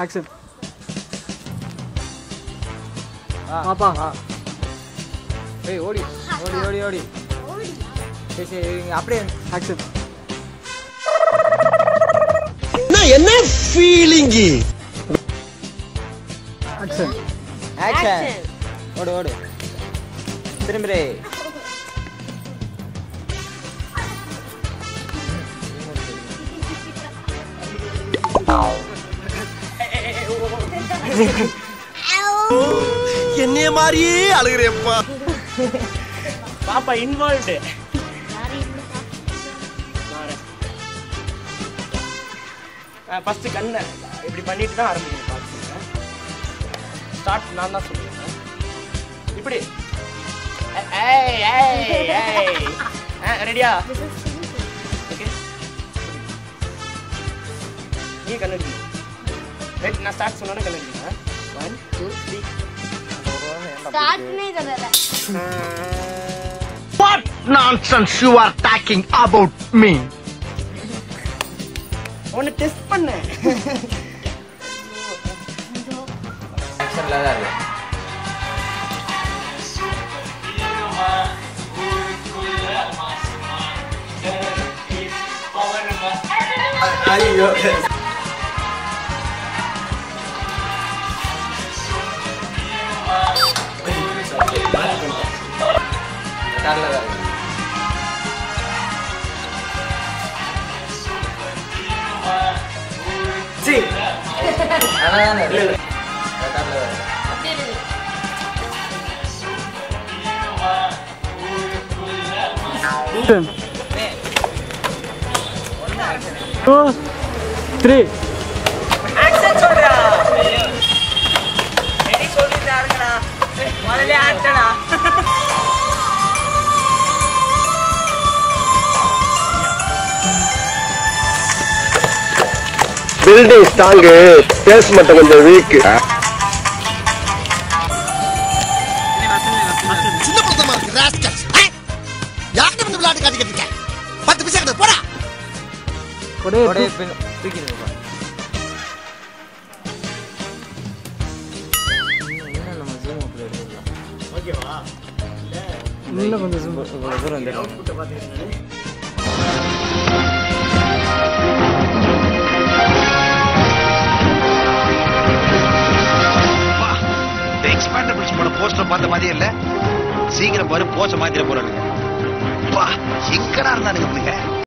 Action வா பாப்பா. வா ஏய் ஓடி ஓடி ஓடி ஓடி சரி சரி இங்க அப்படியே ஆக்ஷன் என்ன ஃபீலிங்கு ஆக்ஷன் ஆக்ஷன் ஓடு ஓடு திரும்பி என்னைய மாதிரியே அழுகிறேப்பா பாப்பா இன்வால்வ்டு ஃபர்ஸ்ட் கண்ணை இப்படி பண்ணிட்டு தான் ஆரம்பிக்கணும் பார்த்துங்க ஸ்டார்ட் நான் தான் சொல்லுவேன் இப்படி ஏய் ஏய் ஏய் ரெடியா ஓகே நீ கண்ணு ரைட் நான் ஸ்டார்ட் சொன்னோன்னே கண்ணு அடிக்கணும் ஒன் டூ த்ரீ स्टार्ट नहीं कर रहा था what nonsense you are talking about me ஒன்று டெஸ்ட் பண்ணேன் ஆக்ஷன்ல தான் இருக்கு ஐயோ கடல தான் இருக்கு சரி அதான் இருக்கு கடல தான் இருக்கு ஆக்ஷன் டூ த்ரீ ஆக்ஷன் சொல்றா ரெடி சொல்லிட்டாருங்கடா முதல்ல ஆக்ஷனா பில்டிங் ஸ்ட்ராங்கு பேஸ் மட்டும் கொஞ்சம் வீக் சின்ன பிரதமா இருக்கு ராஸ்கல்ஸ் யார்கிட்ட வந்து விளையாட்டு காட்டிக்கிட்டு இருக்க பத்து பைசா கிட்ட போடா கொடே அப்படியே பின் தூக்கிடுங்க இன்னும் நம்ம ஜூம் அப்ல எடுக்கலாம் ஓகேவா இன்னும் கொஞ்சம் zoom. இவ்வளோ தூரம் வந்துடும் எக்ஸ்பேண்டர் பிடிச்சி போன போஸ்டர் பார்த்த மாதிரியே இல்ல சீக்கிரம் பாரு போஸ்டர் மாத்திர போறானுங்க வா எங்கடா இருந்தானுங்க